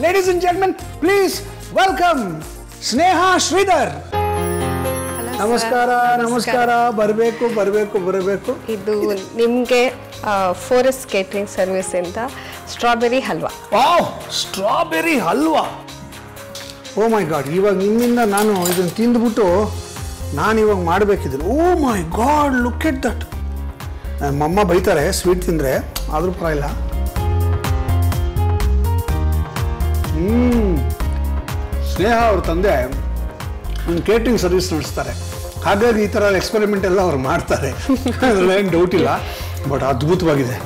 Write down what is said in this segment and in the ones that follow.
Ladies and gentlemen please welcome Sneha Sridhar ನಮಸ್ಕಾರ ನಮಸ್ಕಾರ ಬರಬೇಕು ಬರಬೇಕು ಬರಬೇಕು ಇದು ನಿಮಗೆ ಫಾರೆಸ್ಟ್ ಕೇಟ್ರಿಂಗ್ ಸರ್ವಿಸ್ ಇಂದ strawberry halwa wow strawberry halwa oh my God ಇವಾಗ ನಿಮ್ಮಿಂದ ನಾನು ಇದನ್ನು ತಿಂದ್ಬಿಟ್ಟು ನಾನು ಇವಾಗ ಮಾಡಬೇಕಿದ್ದೀನಿ oh my God look at that ನಮ್ಮಮ್ಮ ಬೈತಾರೆ ಸ್ವೀಟ್ ತಿಂದರೆ ಆದರೂ ಪರವಾಗಿಲ್ಲ ಹ್ಮ್ ಸ್ನೇಹ ಅವ್ರ ತಂದೆ ಒಂದು ಕೇಟ್ರಿಂಗ್ ಸರ್ವಿಸ್ ನಡೆಸ್ತಾರೆ ಹಾಗಾಗಿ ಈ ಥರ ಎಕ್ಸ್ಪೆರಿಮೆಂಟ್ ಎಲ್ಲ ಅವ್ರು ಮಾಡ್ತಾರೆ ಅದ್ರಲ್ಲೇನು ಡೌಟ್ ಇಲ್ಲ ಬಟ್ ಅದ್ಭುತವಾಗಿದೆ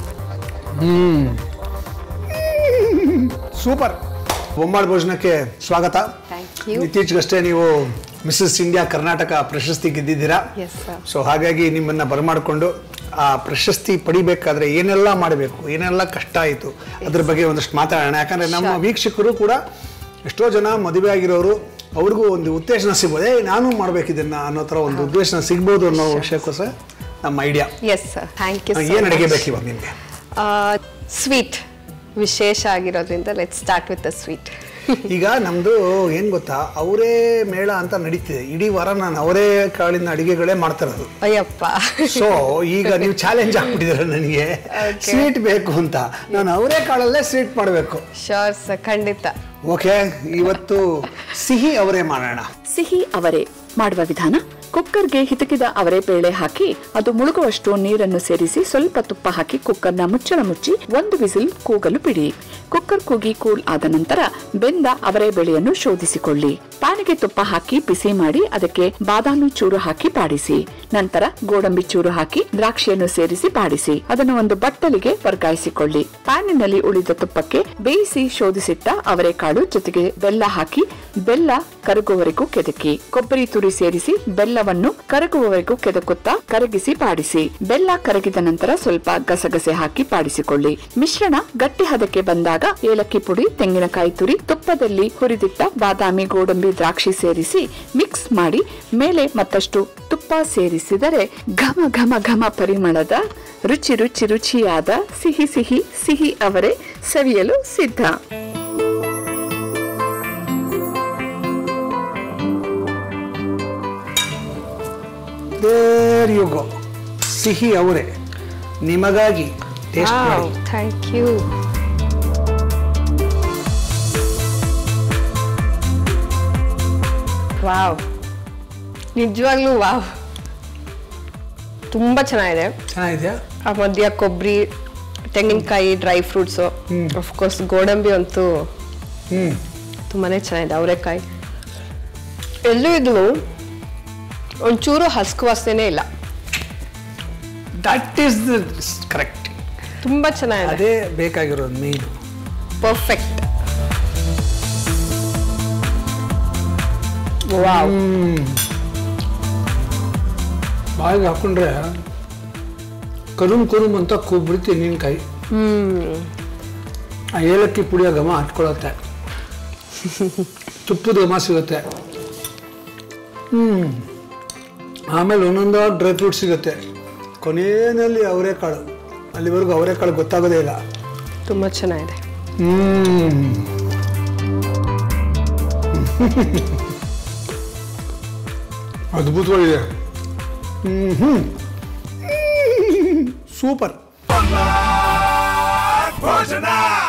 ಸೂಪರ್ ಬೊಮ್ಮಾಳ ಭೋಜನಕ್ಕೆ ಸ್ವಾಗತ Thank you. ಇತ್ತೀಚೆಗಷ್ಟೇ ನೀವು ಮಿಸಸ್ ಇಂಡಿಯಾ ಕರ್ನಾಟಕ ಪ್ರಶಸ್ತಿ ಗೆದ್ದಿದ್ದೀರಾ Yes, sir. ಸೊ ಹಾಗಾಗಿ ನಿಮ್ಮನ್ನ ಬರಮಾಡಿಕೊಂಡು ಆ ಪ್ರಶಸ್ತಿ ಪಡಿಬೇಕಾದ್ರೆ ಏನೆಲ್ಲ ಮಾಡಬೇಕು ಏನೆಲ್ಲ ಕಷ್ಟ ಆಯಿತು ಅದ್ರ ಬಗ್ಗೆ ಒಂದಷ್ಟು ಮಾತಾಡೋಣ ಯಾಕಂದ್ರೆ ನಮ್ಮ ವೀಕ್ಷಕರು ಕೂಡ ಎಷ್ಟೋ ಜನ ಮದುವೆ ಆಗಿರೋರು ಅವ್ರಿಗೂ ಒಂದು ಉತ್ತೇಜನ ಸಿಗ್ಬೋದು ಏ ನಾನು ಮಾಡ್ಬೇಕಿದನ್ನ ಅನ್ನೋ ಥರ ಒಂದು ಉದ್ದೇಶನ ಸಿಗ್ಬೋದು ಅನ್ನೋ ವಿಷಯಕ್ಕೋಸ್ಕರ ನಮ್ಮ idea yes sir thank you ಏನು ಅಡುಗೆ ಬೇಕು ಇವಾಗ ನಿಮಗೆ ಸ್ವೀಟ್ ವಿಶೇಷ ಆಗಿರೋದ್ರಿಂದ let start with the sweet ಈಗ ನಮ್ದು ಏನ್ ಗೊತ್ತಾ ಅವರೇ ಮೇಳ ಅಂತ ನಡೀತಿದೆ ಇಡೀ ವಾರ ನಾನು ಅವರೇ ಕಾಳಿನ ಅಡಿಗೆಗಳೇ ಮಾಡ್ತಾ ಇರೋದು ಅಯ್ಯಪ್ಪ ಸೊ ಈಗ ನೀವು ಚಾಲೆಂಜ್ ಆಗ್ಬಿಟ್ಟಿದ್ರೆ ನನಗೆ Okay. ಸ್ವೀಟ್ ಬೇಕು ಅಂತ ನಾನು ಅವರೇ ಕಾಳಲ್ಲೇ ಸ್ವೀಟ್ ಮಾಡಬೇಕು ಶೋರ್ ಸರ್ ಖಂಡಿತ ಓಕೆ ಇವತ್ತು ಸಿಹಿ ಅವರೇ ಮಾಡೋಣ ಸಿಹಿ ಅವರೆ ಮಾಡುವ ವಿಧಾನ ಕುಕ್ಕರ್ಗೆ ಹಿತಕಿದ ಅವರೆ ಬೇಳೆ ಹಾಕಿ ಅದು ಮುಳುಗುವಷ್ಟು ನೀರನ್ನು ಸೇರಿಸಿ ಸ್ವಲ್ಪ ತುಪ್ಪ ಹಾಕಿ ಕುಕ್ಕರ್ನ ಮುಚ್ಚಳ ಮುಚ್ಚಿ ಒಂದು ವಿಸಿಲ್ ಕೂಗಲು ಬಿಡಿ ಕುಕ್ಕರ್ ಕೂಗಿ ಕೂಲ್ ಆದ ನಂತರ ಬೆಂದ ಅವರೆ ಬೇಳೆಯನ್ನು ಶೋಧಿಸಿಕೊಳ್ಳಿ ಪ್ಯಾನಿಗೆ ತುಪ್ಪ ಹಾಕಿ ಬಿಸಿ ಮಾಡಿ ಅದಕ್ಕೆ ಬಾದಾಮಿ ಚೂರು ಹಾಕಿ ಬಾಡಿಸಿ ನಂತರ ಗೋಡಂಬಿ ಚೂರು ಹಾಕಿ ದ್ರಾಕ್ಷಿಯನ್ನು ಸೇರಿಸಿ ಬಾಡಿಸಿ ಅದನ್ನು ಒಂದು ಬಟ್ಟಲಿಗೆ ವರ್ಗಾಯಿಸಿಕೊಳ್ಳಿ ಪ್ಯಾನಿನಲ್ಲಿ ಉಳಿದ ತುಪ್ಪಕ್ಕೆ ಬೇಯಿಸಿ ಶೋಧಿಸಿಟ್ಟ ಅವರೆಕಾಳು ಜೊತೆಗೆ ಬೆಲ್ಲ ಹಾಕಿ ಬೆಲ್ಲ ಕರಗುವವರೆಗೂ ಕೆದಕಿ ಕೊಬ್ಬರಿ ತುರಿ ಸೇರಿಸಿ ಬೆಲ್ಲವನ್ನು ಕರಗುವವರೆಗೂ ಕೆದಕುತ್ತಾ ಕರಗಿಸಿ ಬಾಡಿಸಿ ಬೆಲ್ಲ ಕರಗಿದ ನಂತರ ಸ್ವಲ್ಪ ಗಸಗಸೆ ಹಾಕಿ ಬಾಡಿಸಿಕೊಳ್ಳಿ ಮಿಶ್ರಣ ಗಟ್ಟಿ ಹದಕ್ಕೆ ಬಂದಾಗ ಏಲಕ್ಕಿ ಪುಡಿ ತೆಂಗಿನಕಾಯಿ ತುರಿ ತುಪ್ಪದಲ್ಲಿ ಹುರಿದಿಟ್ಟ ಬಾದಾಮಿ ಗೋಡಂಬಿ ದ್ರಾಕ್ಷಿ ಸೇರಿಸಿ ಮಿಕ್ಸ್ ಮಾಡಿ ಮೇಲೆ ಮತ್ತಷ್ಟು ತುಪ್ಪ ಸೇರಿಸಿದರೆ ಘಮ ಘಮ ಘಮ ಪರಿಮಳದ ರುಚಿ ರುಚಿ ರುಚಿಯಾದ ಸಿಹಿ ಸಿಹಿ ಸಿಹಿ ಅವರೇ ಸವಿಯಲು ಸಿದ್ಧ ದೇರ್ ಯು ಗೋ ಸಿಹಿ ಅವರೇ ನಿಮಗಾಗಿ ಟೇಸ್ಟ್ ಮಾಡಿ ಥ್ಯಾಂಕ್ ಯು ವಾವ್ ನಿಜವಾಗ್ಲೂ ವಾವ್ ತುಂಬ ಚೆನ್ನಾಗಿದೆ ಚೆನ್ನಾಗಿದೆಯಾ ಆ ಮಧ್ಯ ಕೊಬ್ಬರಿ ತೆಂಗಿನಕಾಯಿ ಡ್ರೈ ಫ್ರೂಟ್ಸು ಅಫ್ಕೋರ್ಸ್ ಗೋಡಂಬಿ ಅಂತೂ ಹ್ಮ್ ತುಂಬಾ ಚೆನ್ನಾಗಿದೆ ಅವರೆಕಾಯಿ ಎಲ್ಲೂ ಇದು ಒಂಚೂರು ಹಸ್ಕು ವಾಸನೆ ಇಲ್ಲ ದಟ್ ಈಸ್ ದ ಕರೆಕ್ಟ್ ತುಂಬ ಚೆನ್ನಾಗಿದೆ ಅದೇ ಬೇಕಾಗಿರೋದು ಮೇನು ಪರ್ಫೆಕ್ಟ್ ವಾವ್ ಬಾಯಿಗೆ ಹಾಕೊಂಡ್ರೆ ಕರುಮ್ ಕರುಮ್ ಅಂತ ಕೊಬ್ಬರಿ ತೆಂಗಿನಕಾಯಿ ಆ ಏಲಕ್ಕಿ ಪುಡಿಯ ಘಮ ಹತ್ಕೊಳತ್ತೆ ತುಪ್ಪದ ಘಮ ಸಿಗುತ್ತೆ ಹ್ಮ್ ಆಮೇಲೆ ಒಂದೊಂದಾಗಿ ಡ್ರೈ ಫ್ರೂಟ್ ಸಿಗುತ್ತೆ ಕೊನೆಯಲ್ಲಿ ಅವರೆಕಾಳು ಅಲ್ಲಿವರೆಗೂ ಅವರೆಕಾಳು ಗೊತ್ತಾಗೋದೇ ಇಲ್ಲ ತುಂಬ ಚೆನ್ನಾಗಿದೆ ಹ್ಮ್ ಅದ್ಭುತವಾಗಿದೆ ಹ್ಮ್ ಸೂಪರ್ ಭೋಜನ